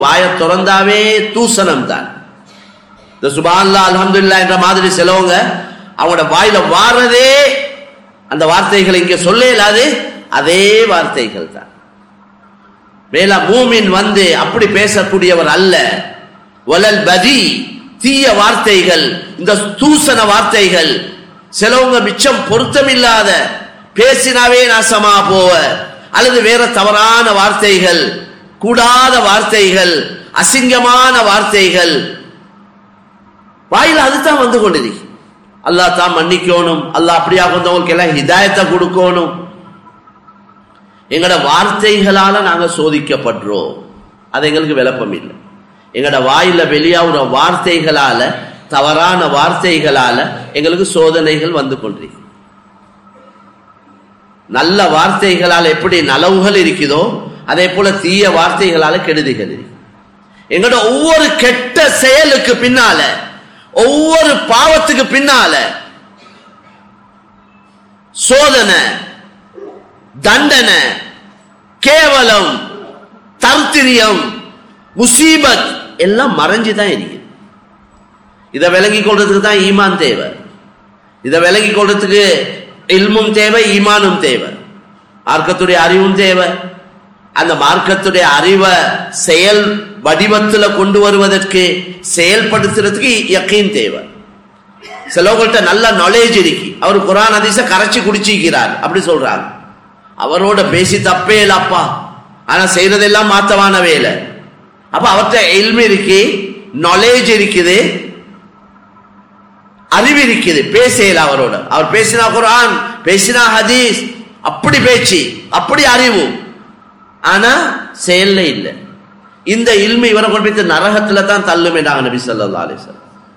வாயை திறந்தாவே தூசணம் தான் இந்த சுபான்லா அல்ஹம்துலில்லா என்ற மாதிரி சிலவங்க அவங்களோட வாயில வாரதே அந்த வார்த்தைகளை இங்க சொல்ல இயலாது அதே வார்த்தைகள் தான் மேலா மூமின் வந்து அப்படி பேசக்கூடியவர் அல்ல வலல் பதி தீய வார்த்தைகள் இந்த தூசண வார்த்தைகள் சிலவங்க மிச்சம் பொருத்தமில்லாத பேசினாவே நாசமா போவ அல்லது வேற தவறான வார்த்தைகள் கூடாத வார்த்தைகள் அசிங்கமான வார்த்தைகள் வாயில அதுதான் வந்து கொண்டிருக்கு அல்லாஹ் தான் மன்னிக்கணும் அல்லாஹ் அப்படியா வந்தவங்களுக்கு எல்லாம் ஹிதாயத்தை கொடுக்கணும் எங்கட வார்த்தைகளால நாங்க சோதிக்கப்படுறோம் அது எங்களுக்கு விளப்பம் இல்லை எங்கட வாயில வெளியாகிற வார்த்தைகளால தவறான வார்த்தைகளால எங்களுக்கு சோதனைகள் வந்து கொண்டிருக்கு நல்ல வார்த்தைகளால் எப்படி நலவுகள் இருக்குதோ அதே போல தீய வார்த்தைகளால கெடுதிகள் இருக்கு எங்களோட ஒவ்வொரு கெட்ட செயலுக்கு பின்னால ஒவ்வொரு பாவத்துக்கு பின்னால சோதனை தண்டனை கேவலம் தர்த்திரியம் முசீபத் எல்லாம் மறைஞ்சுதான் இருக்கு இதை விளங்கி கொள்றதுக்கு தான் ஈமான் தேவை இதை விளங்கி கொள்றதுக்கு இல்மும் தேவை ஈமானும் தேவை மார்க்கத்துடைய அறிவும் தேவை அந்த மார்க்கத்துடைய அறிவை செயல் வடிவத்துல கொண்டு வருவதற்கு செயல்படுத்துறதுக்கு யக்கீன் தேவை சிலவங்கள்ட்ட நல்ல நாலேஜ் இருக்கு அவர் குரான் அதிச கரைச்சி குடிச்சிக்கிறார் அப்படி சொல்றாங்க அவரோட பேசி தப்பே இல்லப்பா ஆனா செய்யறதெல்லாம் மாத்தமான வேலை அப்ப அவர்கிட்ட எல்மி இருக்கு நாலேஜ் இருக்குது அறிவு இருக்குது பேசல அவரோட அவர் பேசினா குரான் பேசினா ஹதீஸ் அப்படி பேச்சு அப்படி அறிவு ஆனா செயல்ல இல்லை இந்த இல்மி இவரை கொண்டு போய் நரகத்துல தான் தள்ளுமேடாங்க நபி சொல்லா அலிசல்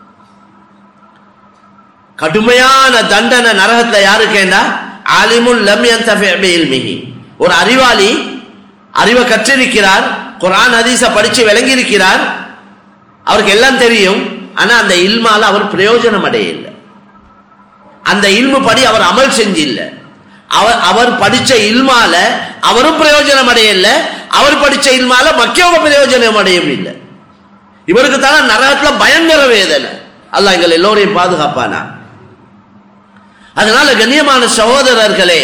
கடுமையான தண்டனை நரகத்துல யாருக்கேண்டா ஆலிமுல் லம் யந்தஃபி இல்மிஹி ஒரு அறிவாளி அறிவை கற்றிருக்கிறார் குரான் ஹதீஸ படிச்சு விளங்கி இருக்கிறார் அவருக்கு எல்லாம் தெரியும் ஆனா அந்த இல்மால அவர் பிரயோஜனம் அடைய இல்லை அந்த இல்மு படி அவர் அமல் செஞ்சு இல்லை அவர் அவர் படிச்ச இல்மால அவரும் பிரயோஜனம் அடையல அவர் படிச்ச இல்மால மக்கியவங்க பிரயோஜனம் அடையும் இல்லை இவருக்கு தானே நரகத்துல பயங்கர வேதனை அல்லாஹ் எங்கள் எல்லோரையும் பாதுகாப்பானா அதனால கண்ணியமான சகோதரர்களே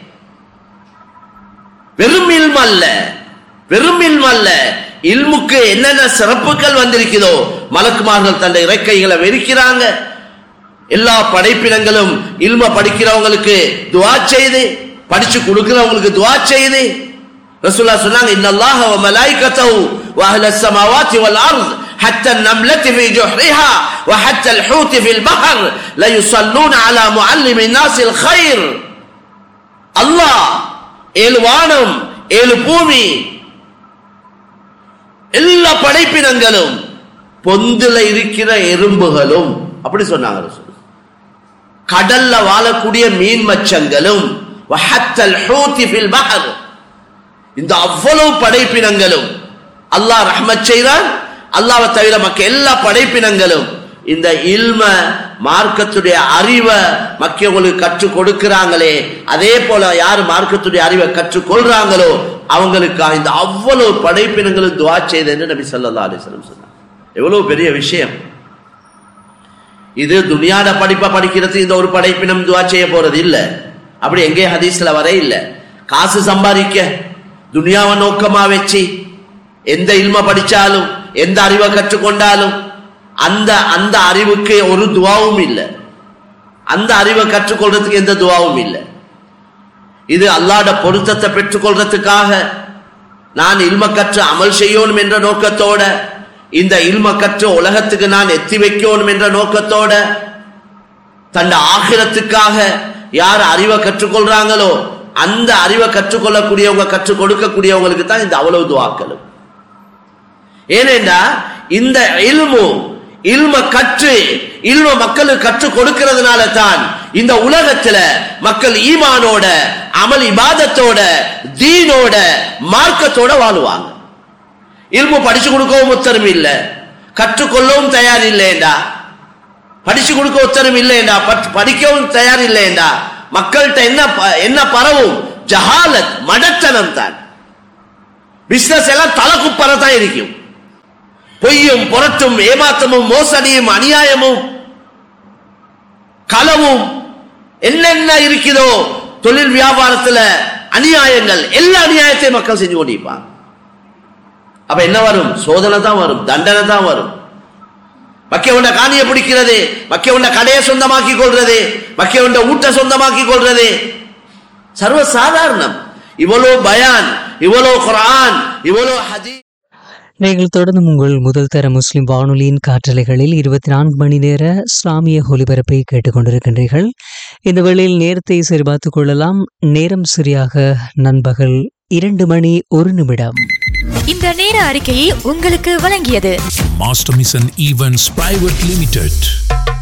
வெறும் இல்ம அல்ல வெறும் இல்ம அல்ல இல்முக்கு என்னென்ன சிறப்புகள் வந்திருக்கிறதோ மலக்குமார்கள் தன்னை இறக்கைகளை வெறுக்கிறாங்க எல்லா படைப்பினங்களும் இல்ம படிக்கிறவங்களுக்கு துவா செய்து படிச்சு கொடுக்கிறவங்களுக்கு துவா செய்து ரசூல்லா சொன்னாங்க இன்னல்லாஹ வ மலாயிகத்தஹு வ அஹ்லஸ் ஸமாவாத்தி வல் அர்ض حتى النملة في جحرها وحتى الحوت في البحر لا يصلون على معلم الناس الخير الله ஏழு வானம் ஏழு பூமி எல்லா படைப்பினங்களும் பொந்துல இருக்கிற எறும்புகளும் அப்படி சொன்னாங்க ரசூல் கடல்ல வாழக்கூடிய மீன் மச்சங்களும் வஹத்தல் ஹூத்தி ஃபில் பஹர் இந்த அவ்வளவு படைப்பினங்களும் அல்லாஹ் ரஹ்மத் செய்தான் அல்லாவை தவிர மக்க எல்லா படைப்பினங்களும் இந்த இல்ம மார்க்கத்துடைய அறிவை மக்களுக்கு கற்றுக் கொடுக்கிறாங்களே அதே போல யார் மார்க்கத்துடைய அறிவை கற்றுக் கொள்றாங்களோ அவங்களுக்கு இந்த அவ்வளவு படைப்பினங்களும் துவா செய்தேன்னு நபி சொல்லா அலிஸ்லம் சொன்னாங்க எவ்வளவு பெரிய விஷயம் இது துனியாட படிப்பை படிக்கிறது இந்த ஒரு படைப்பினம் துவா செய்ய போறது இல்ல அப்படி எங்கே ஹதீஸ்ல வர இல்ல காசு சம்பாதிக்க துனியாவை நோக்கமா வச்சு எந்த இல்ம படிச்சாலும் எந்த அறிவை கற்றுக்கொண்டாலும் அந்த அந்த அறிவுக்கு ஒரு துவாவும் இல்லை அந்த அறிவை கற்றுக்கொள்றதுக்கு எந்த துவாவும் இல்லை இது அல்லாட பொருத்தத்தை பெற்றுக்கொள்றதுக்காக நான் இல்ம கற்று அமல் செய்யணும் என்ற நோக்கத்தோட இந்த இல்ம கற்று உலகத்துக்கு நான் எத்தி வைக்கணும் என்ற நோக்கத்தோட தன் ஆகிரத்துக்காக யார் அறிவை கற்றுக்கொள்றாங்களோ அந்த அறிவை கற்றுக்கொள்ளக்கூடியவங்க கற்றுக் கொடுக்கக்கூடியவங்களுக்கு தான் இந்த அவ்வளவு துவாக்களும் ஏனென்றா இந்த இல்மு இல்ம கற்று இல்ம மக்களுக்கு கற்றுக் கொடுக்கிறதுனால தான் இந்த உலகத்துல மக்கள் ஈமானோட அமல் இபாதத்தோட தீனோட மார்க்கத்தோட வாழுவாங்க இல்மு படிச்சு கொடுக்கவும் உத்தரவு இல்லை கற்றுக்கொள்ளவும் தயார் இல்லைண்டா படிச்சு கொடுக்க உத்தரவு இல்லைண்டா படிக்கவும் தயார் இல்லைண்டா மக்கள்கிட்ட என்ன என்ன பரவும் ஜஹாலத் மடத்தனம் தான் பிசினஸ் எல்லாம் தலை குப்பரை தான் இருக்கும் பொய்யும் புரட்டும் ஏமாத்தமும் மோசடியும் அநியாயமும் களவும் என்னென்ன இருக்குதோ தொழில் வியாபாரத்துல அநியாயங்கள் எல்லா அநியாயத்தையும் மக்கள் செஞ்சு கொண்டிருப்பாங்க அப்ப என்ன வரும் சோதனை தான் வரும் தண்டனை தான் வரும் மக்கிய உண்ட காணியை பிடிக்கிறது மக்கிய உண்ட கடையை சொந்தமாக்கி கொள்றது மக்கிய உண்ட ஊட்ட சொந்தமாக்கி கொள்றது சர்வ சாதாரணம் இவ்வளவு பயான் இவ்வளவு குரான் இவ்வளவு ஹதீஸ் நீங்கள் தொடர்ந்து உங்கள் முதல் தர முஸ்லிம் வானொலியின் காற்றலைகளில் இருபத்தி நான்கு மணி நேர இஸ்லாமிய ஒலிபரப்பை கேட்டுக்கொண்டிருக்கின்றீர்கள் இந்த வேளையில் நேரத்தை சரிபார்த்துக் கொள்ளலாம் நேரம் சரியாக நண்பகல் இரண்டு மணி ஒரு நிமிடம் இந்த நேர அறிக்கையை உங்களுக்கு வழங்கியது Master Mission Events Private Limited.